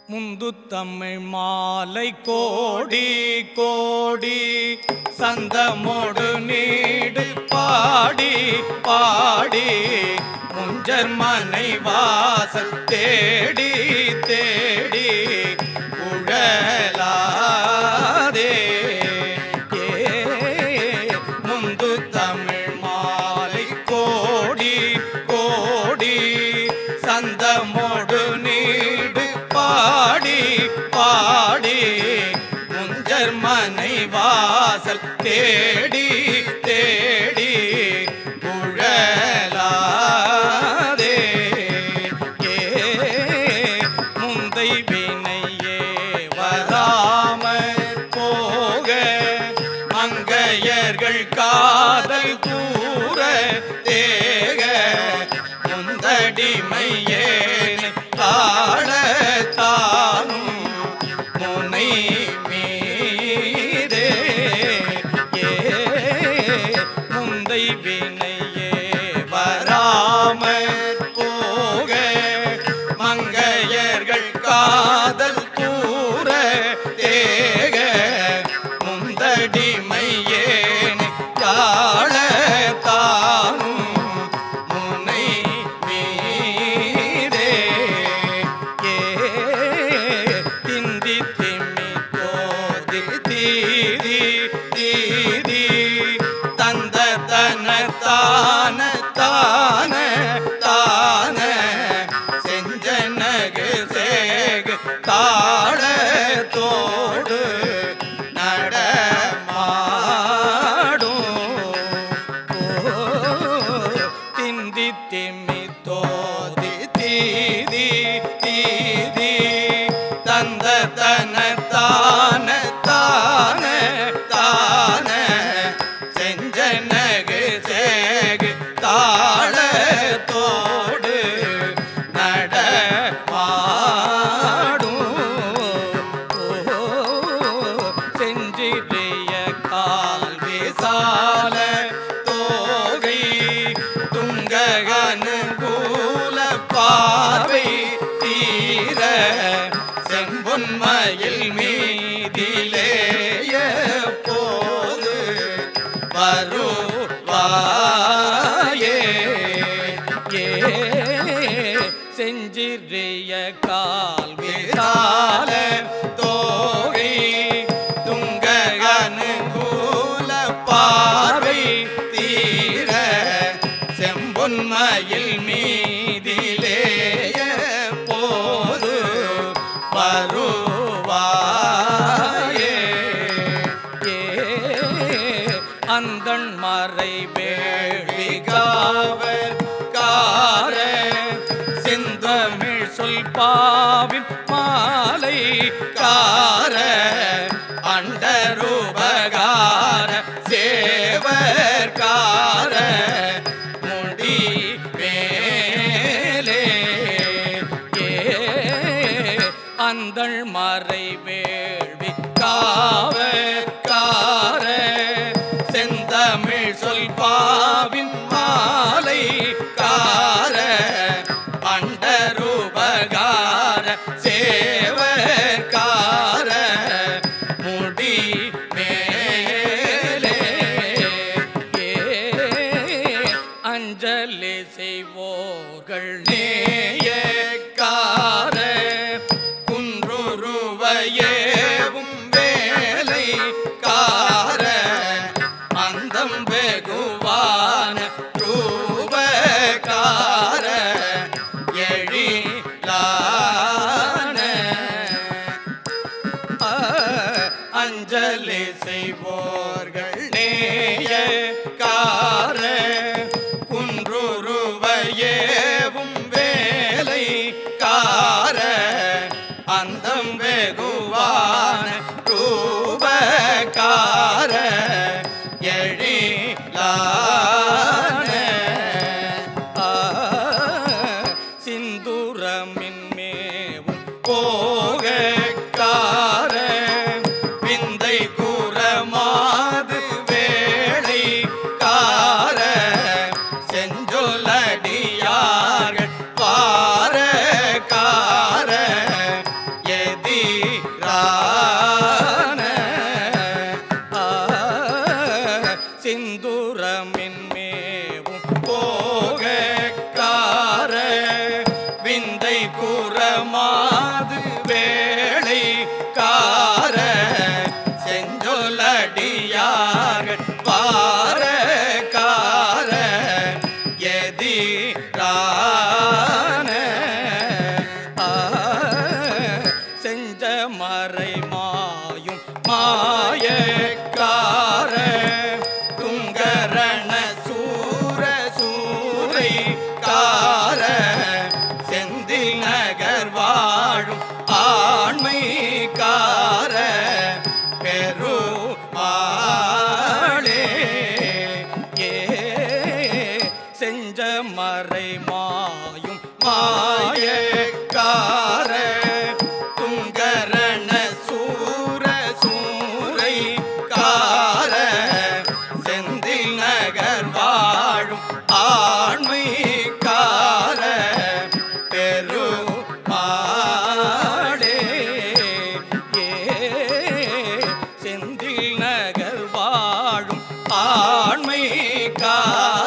முந்து தமிழ் மாலை கோடி கோடி சந்தமோடு நீடு பாடி பாடி முஞ்சர் மனை வாசல் தேடி தேடி உழலாதே ஏ முந்து தமிழ் மாலை கோடி கோடி சந்தமோடு நீடு பாடி பாடி முஞ்சர் மனை வாசல் தேடி தேடி உழலாதே ஏ முந்தை வினையே வராமற் போக மங்கையர்கள் காதல் கூற தேக முந்தடிமையே காணத்தானும் முனை மீதே ஏ முந்தை வினையே வராமற் போக மங்கையர்கள் காதல் கூற தேக முந்தடிமையேன் காணத்தானும் முனை மீதே ஏ திந்தி திம்மி தோதி தீதி தீதி தந்த தன தான தான தான செஞ்சனகு சேகு தாழ தோடு நடமாடும் ஓ, திந்தி திம்மி தோதி தீதி தீதி தந்த தன தான தான தான செஞ்சனகு சேகு தாழ தோடு நடமாடும் ஓ, செஞ்சிறிய கால் விசால தோகை துங்க அனுகூல பார்வை தீர செம்பொன்மயில் மீதிலேய போது வருவாயே ஏ செஞ்சிறிய கால் விசால தோகை துங்க அனுகூல பார்வை தீர செம்பொன்மயில் மீதிலேய போது வருவாயே ஏ அந்தன் மறை வேழிகாவர் கார செந்தமிழ் சொல் பாவின் மாலை கார அண்டரூபகார சேவர் கார முடி மேலே ஏ அந்தள் மறை வேள்வி காவ கார செந்தமிழ் சொல் பாவின் மாலை கார பண்டரூபகார சேவக்கார முடி மேலே ஏ அஞ்சலி செய்வோர்கள் நேயக்கார குன்றுருவையேவும் வேலை கார அந்தம் வெகுவான ரூபகார எழிலான ஆ, அஞ்சலி செய்வோர்கள் நேய கார குன்றுருவையேவும் வேலை கார அந்தம் வெகுவான ரூபகார எழிலான ஆ, சிந்துரமின் மேவும் போகக்கார விந்தை கூறமாது வேளை கார செஞ்சொலடியார்கள் பார கார ஏ கூறமாது வேளை கார செஞ்சொலடியார்கள் பார கார எதிரான ஆ, செஞ்ச மறை மாயும் மாயக்கார துங்கரண சூர சூரை கார செந்தில் நகர் வாழும் ஆண்மை கார பெருமாளே ஏ செஞ்ச மறை மாயும் மாயக்கார துங்கரண சூர சூரை கார செந்தில் நகர் வாழும் ஆண்மை கார பெருமாளே ஏ செந்தில் நகர் வாழும் ஆண்மை கார